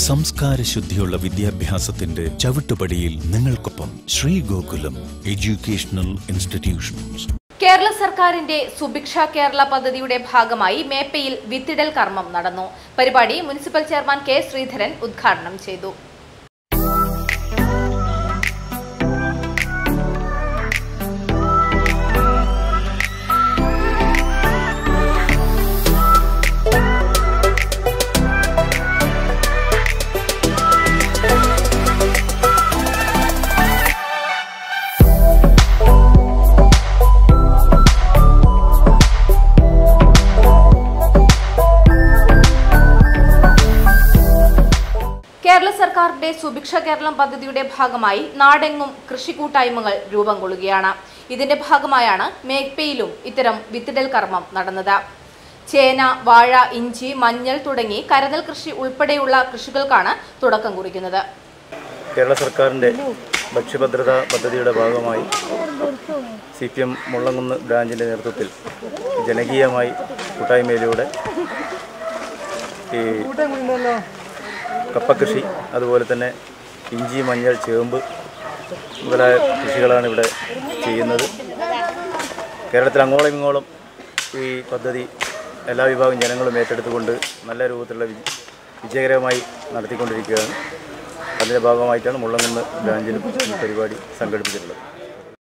സംസ്കാര ശുദ്ധിയുള്ള വിദ്യാഭ്യാസത്തിന്റെ ചവിട്ടുപടിയിൽ നിങ്ങൾക്കൊപ്പം ശ്രീ ഗോകുലം എഡ്യൂക്കേഷണൽ ഇൻസ്റ്റിറ്റ്യൂഷൻസ് കേരള സർക്കാരിന്റെ സുഭിക്ഷ കേരള പദ്ധതിയുടെ ഭാഗമായി മേപ്പയിൽ വിത്തിടൽ കർമ്മം നടന്നു പരിപാടി മുനിസിപ്പൽ ചെയർമാൻ കെ ശ്രീധരൻ ഉദ്ഘാടനം ചെയ്തു കേരള സർക്കാരിന്റെ സുഭിക്ഷ കേരളം പദ്ധതിയുടെ ഭാഗമായി നാടെങ്ങും കൃഷി കൂട്ടായ്മകൾ രൂപം കൊള്ളുകയാണ് ഇതിന്റെ ഭാഗമായാണ് മേപ്പയിലും ഇത്തരം വിത്തിടൽ കർമ്മം നടന്നത് ചേന വാഴ ഇഞ്ചി മഞ്ഞൾ തുടങ്ങി കരതൽ കൃഷി ഉൾപ്പെടെയുള്ള കൃഷികൾക്കാണ് തുടക്കം കുറിക്കുന്നത് കേരള സർക്കാരിൻ്റെ ഭക്ഷ്യഭദ്രതാ പദ്ധതിയുടെ ഭാഗമായി സി പി എം മുള്ളംകുന്ന് ബ്രാഞ്ചിൻ്റെ നേതൃത്വത്തിൽ ജനകീയമായി കൂട്ടായ്മയിലൂടെ ഈ കപ്പകൃഷി അതുപോലെ തന്നെ ഇഞ്ചി മഞ്ഞൾ ചേമ്പ് മുതലായ കൃഷികളാണ് ഇവിടെ ചെയ്യുന്നത് കേരളത്തിൽ അങ്ങോളം ഇങ്ങോളം ഈ പദ്ധതി എല്ലാ വിഭാഗം ജനങ്ങളും ഏറ്റെടുത്തുകൊണ്ട് നല്ല രൂപത്തിലുള്ള വി- വിജയകരമായി നടത്തിക്കൊണ്ടിരിക്കുകയാണ് അതിൻ്റെ ഭാഗമായിട്ടാണ് മുള്ളംകുന്ന് ബ്രാഞ്ചിലും ഈ പരിപാടി സംഘടിപ്പിച്ചിട്ടുള്ളത്